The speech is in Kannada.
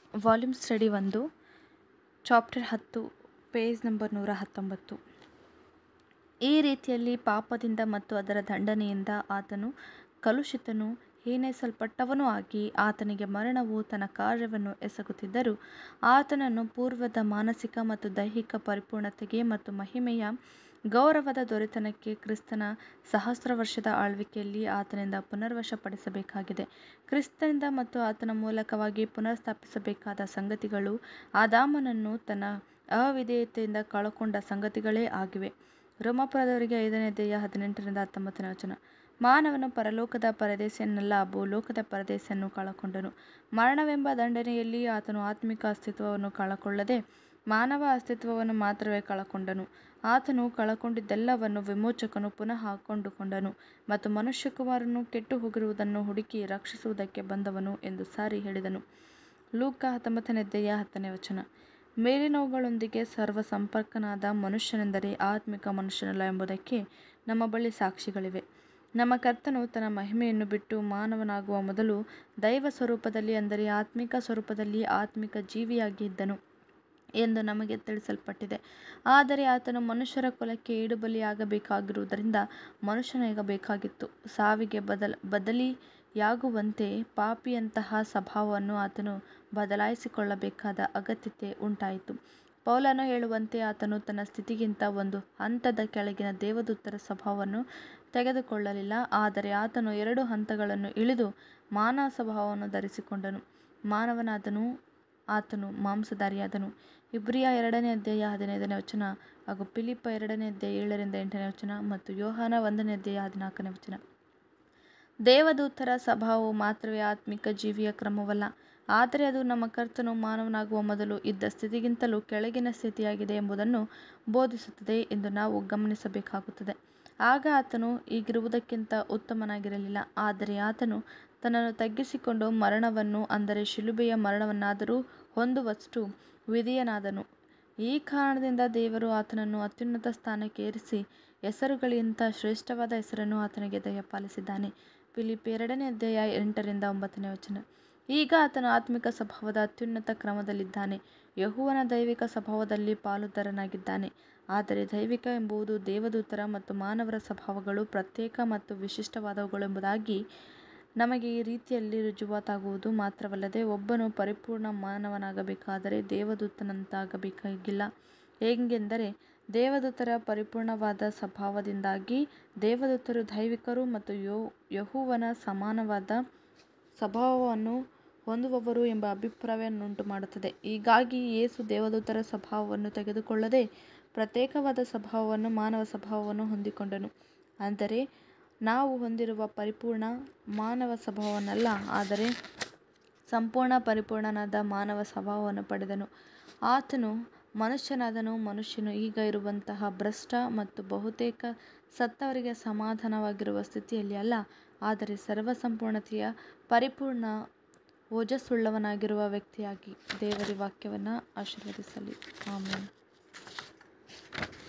ವಾಲ್ಯೂಮ್ ಸ್ಟಡಿ ಒಂದು ಚಾಪ್ಟರ್ ಹತ್ತು ಪೇಜ್ ನಂಬರ್ ನೂರ ಹತ್ತೊಂಬತ್ತು ಈ ರೀತಿಯಲ್ಲಿ ಪಾಪದಿಂದ ಮತ್ತು ಅದರ ದಂಡನೆಯಿಂದ ಆತನು ಕಲುಷಿತನೂ ಹೀನೈಸಲ್ಪಟ್ಟವನೂ ಆಗಿ ಆತನಿಗೆ ಮರಣವು ತನ್ನ ಕಾರ್ಯವನ್ನು ಎಸಗುತ್ತಿದ್ದರೂ ಆತನನ್ನು ಪೂರ್ವದ ಮಾನಸಿಕ ಮತ್ತು ದೈಹಿಕ ಪರಿಪೂರ್ಣತೆಗೆ ಮತ್ತು ಮಹಿಮೆಯ ಗೌರವದ ದೊರೆತನಕ್ಕೆ ಕ್ರಿಸ್ತನ ಸಹಸ್ರ ವರ್ಷದ ಆಳ್ವಿಕೆಯಲ್ಲಿ ಆತನಿಂದ ಪುನರ್ವಶಪಡಿಸಬೇಕಾಗಿದೆ ಕ್ರಿಸ್ತನಿಂದ ಮತ್ತು ಆತನ ಮೂಲಕವಾಗಿ ಪುನರ್ಸ್ಥಾಪಿಸಬೇಕಾದ ಸಂಗತಿಗಳು ಆದಾಮನನ್ನು ತನ್ನ ಅವಿಧೇಯತೆಯಿಂದ ಕಳಕೊಂಡ ಸಂಗತಿಗಳೇ ಆಗಿವೆ ರೋಮಾಪುರದವರಿಗೆ ಐದನೇ ಅಧ್ಯಾಯ ಹದಿನೆಂಟರಿಂದ ಹತ್ತೊಂಬತ್ತನೇ ವಚನ ಮಾನವನು ಪರಲೋಕದ ಪರದೇಶಿಯನ್ನಲ್ಲ ಭೂಲೋಕದ ಪರದೇಶಿಯನ್ನು ಕಳಕೊಂಡನು ಮರಣವೆಂಬ ದಂಡನೆಯಲ್ಲಿ ಆತನು ಆತ್ಮಿಕ ಅಸ್ತಿತ್ವವನ್ನು ಕಳಕೊಳ್ಳದೆ ಮಾನವ ಅಸ್ತಿತ್ವವನ್ನು ಮಾತ್ರವೇ ಕಳಕೊಂಡನು ಆತನು ಕಳಕೊಂಡಿದ್ದೆಲ್ಲವನ್ನು ವಿಮೋಚಕನು ಪುನಃ ಕೊಂಡುಕೊಂಡನು ಮತ್ತು ಮನುಷ್ಯಕುಮಾರನು ಕೆಟ್ಟು ಹೋಗಿರುವುದನ್ನು ಹುಡುಕಿ ರಕ್ಷಿಸುವುದಕ್ಕೆ ಬಂದವನು ಎಂದು ಸಾರಿ ಹೇಳಿದನು ಲೂಕ ಹತ್ತೊಂಬತ್ತನೇ ಅಧ್ಯಾಯ ಹತ್ತನೇ ವಚನ ಮೇಲಿನವುಗಳೊಂದಿಗೆ ಸರ್ವ ಸಂಪರ್ಕನಾದ ಮನುಷ್ಯನೆಂದರೆ ಆತ್ಮಿಕ ಮನುಷ್ಯನಲ್ಲ ಎಂಬುದಕ್ಕೆ ನಮ್ಮ ಬಳಿ ಸಾಕ್ಷಿಗಳಿವೆ ನಮ್ಮ ಕರ್ತನು ತನ್ನ ಮಹಿಮೆಯನ್ನು ಬಿಟ್ಟು ಮಾನವನಾಗುವ ಮೊದಲು ದೈವ ಸ್ವರೂಪದಲ್ಲಿ ಅಂದರೆ ಆತ್ಮಿಕ ಸ್ವರೂಪದಲ್ಲಿ ಆತ್ಮಿಕ ಜೀವಿಯಾಗಿ ಇದ್ದನು ಎಂದು ನಮಗೆ ತಿಳಿಸಲ್ಪಟ್ಟಿದೆ ಆದರೆ ಆತನು ಮನುಷ್ಯರ ಕುಲಕ್ಕೆ ಈಡುಬಲಿಯಾಗಬೇಕಾಗಿರುವುದರಿಂದ ಮನುಷ್ಯನಾಗಬೇಕಾಗಿತ್ತು ಸಾವಿಗೆ ಬದಲ ಬದಲಿಯಾಗುವಂತೆ ಪಾಪಿಯಂತಹ ಸ್ವಭಾವವನ್ನು ಆತನು ಬದಲಾಯಿಸಿಕೊಳ್ಳಬೇಕಾದ ಅಗತ್ಯತೆ ಉಂಟಾಯಿತು ಪೌಲನು ಹೇಳುವಂತೆ ಆತನು ತನ್ನ ಸ್ಥಿತಿಗಿಂತ ಒಂದು ಹಂತದ ಕೆಳಗಿನ ದೇವದೂತರ ಸ್ವಭಾವವನ್ನು ತೆಗೆದುಕೊಳ್ಳಲಿಲ್ಲ ಆದರೆ ಆತನು ಎರಡು ಹಂತಗಳನ್ನು ಇಳಿದು ಮಾನವ ಸ್ವಭಾವವನ್ನು ಧರಿಸಿಕೊಂಡನು ಮಾನವನಾದನು ಆತನು ಮಾಂಸಧಾರಿಯಾದನು ಇಬ್ರಿಯ ಎರಡನೇ ಅಧ್ಯಾಯ ಹದಿನೈದನೇ ವಚನ ಹಾಗೂ ಫಿಲಿಪ್ಪ ಎರಡನೇ ಅಧ್ಯಾಯ ಏಳರಿಂದ ಎಂಟನೇ ವಚನ ಮತ್ತು ಯೋಹಾನ ಒಂದನೇ ಅಧ್ಯಾಯ ಹದಿನಾಲ್ಕನೇ ವಚನ ದೇವದೂತರ ಸ್ವಭಾವವು ಮಾತ್ರವೇ ಆತ್ಮಿಕ ಜೀವಿಯ ಕ್ರಮವಲ್ಲ ಆದರೆ ಅದು ನಮ್ಮ ಕರ್ತನು ಮಾನವನಾಗುವ ಮೊದಲು ಇದ್ದ ಸ್ಥಿತಿಗಿಂತಲೂ ಕೆಳಗಿನ ಸ್ಥಿತಿಯಾಗಿದೆ ಎಂಬುದನ್ನು ಬೋಧಿಸುತ್ತದೆ ಎಂದು ನಾವು ಗಮನಿಸಬೇಕಾಗುತ್ತದೆ ಆಗ ಆತನು ಈಗಿರುವುದಕ್ಕಿಂತ ಉತ್ತಮನಾಗಿರಲಿಲ್ಲ ಆದರೆ ಆತನು ತನ್ನನ್ನು ತಗ್ಗಿಸಿಕೊಂಡು ಮರಣವನ್ನು ಅಂದರೆ ಶಿಲುಬೆಯ ಮರಣವನ್ನಾದರೂ ಹೊಂದುವಷ್ಟು ವಿಧೇಯನಾದನು ಈ ಕಾರಣದಿಂದ ದೇವರು ಆತನನ್ನು ಅತ್ಯುನ್ನತ ಸ್ಥಾನಕ್ಕೆ ಏರಿಸಿ ಹೆಸರುಗಳಿಗಿಂತ ಶ್ರೇಷ್ಠವಾದ ಹೆಸರನ್ನು ಆತನಿಗೆ ದಯಪಾಲಿಸಿದ್ದಾನೆ ಫಿಲಿಪ್ ಎರಡನೇ ಅಧ್ಯಾಯ ಎಂಟರಿಂದ ಒಂಬತ್ತನೇ ವಚನ ಈಗ ಆತನು ಆತ್ಮಿಕ ಸ್ವಭಾವದ ಅತ್ಯುನ್ನತ ಕ್ರಮದಲ್ಲಿದ್ದಾನೆ ಯಹುವನ ದೈವಿಕ ಸ್ವಭಾವದಲ್ಲಿ ಪಾಲುದಾರನಾಗಿದ್ದಾನೆ ಆದರೆ ದೈವಿಕ ಎಂಬುದು ದೇವದೂತರ ಮತ್ತು ಮಾನವರ ಸ್ವಭಾವಗಳು ಪ್ರತ್ಯೇಕ ಮತ್ತು ವಿಶಿಷ್ಟವಾದವುಗಳು ಎಂಬುದಾಗಿ ನಮಗೆ ಈ ರೀತಿಯಲ್ಲಿ ರುಜುವಾತಾಗುವುದು ಮಾತ್ರವಲ್ಲದೆ ಒಬ್ಬನು ಪರಿಪೂರ್ಣ ಮಾನವನಾಗಬೇಕಾದರೆ ದೇವದೂತನಂತಾಗಬೇಕಾಗಿಲ್ಲ ಹೇಗೆಂದರೆ ದೇವದೂತರ ಪರಿಪೂರ್ಣವಾದ ಸ್ವಭಾವದಿಂದಾಗಿ ದೇವದೂತರು ದೈವಿಕರು ಮತ್ತು ಯೋ ಯಹುವನ ಸಮಾನವಾದ ಸ್ವಭಾವವನ್ನು ಹೊಂದುವವರು ಎಂಬ ಅಭಿಪ್ರಾಯವನ್ನುಂಟು ಮಾಡುತ್ತದೆ ಹೀಗಾಗಿ ಯೇಸು ದೇವದೂತರ ಸ್ವಭಾವವನ್ನು ತೆಗೆದುಕೊಳ್ಳದೆ ಪ್ರತ್ಯೇಕವಾದ ಸ್ವಭಾವವನ್ನು ಮಾನವ ಸ್ವಭಾವವನ್ನು ಹೊಂದಿಕೊಂಡನು ಅಂದರೆ ನಾವು ಹೊಂದಿರುವ ಪರಿಪೂರ್ಣ ಮಾನವ ಸ್ವಭಾವವನ್ನಲ್ಲ ಆದರೆ ಸಂಪೂರ್ಣ ಪರಿಪೂರ್ಣನಾದ ಮಾನವ ಸ್ವಭಾವವನ್ನು ಪಡೆದನು ಆತನು ಮನುಷ್ಯನಾದನು ಮನುಷ್ಯನು ಈಗ ಇರುವಂತಹ ಭ್ರಷ್ಟ ಮತ್ತು ಬಹುತೇಕ ಸತ್ತವರಿಗೆ ಸಮಾಧಾನವಾಗಿರುವ ಸ್ಥಿತಿಯಲ್ಲಿ ಅಲ್ಲ ಆದರೆ ಸರ್ವಸಂಪೂರ್ಣತೆಯ ಪರಿಪೂರ್ಣ ಓಜಸ್ಸುಳ್ಳವನಾಗಿರುವ ವ್ಯಕ್ತಿಯಾಗಿ ದೇವರ ವಾಕ್ಯವನ್ನು ಆಶೀರ್ವದಿಸಲಿ ಆಮೇಲೆ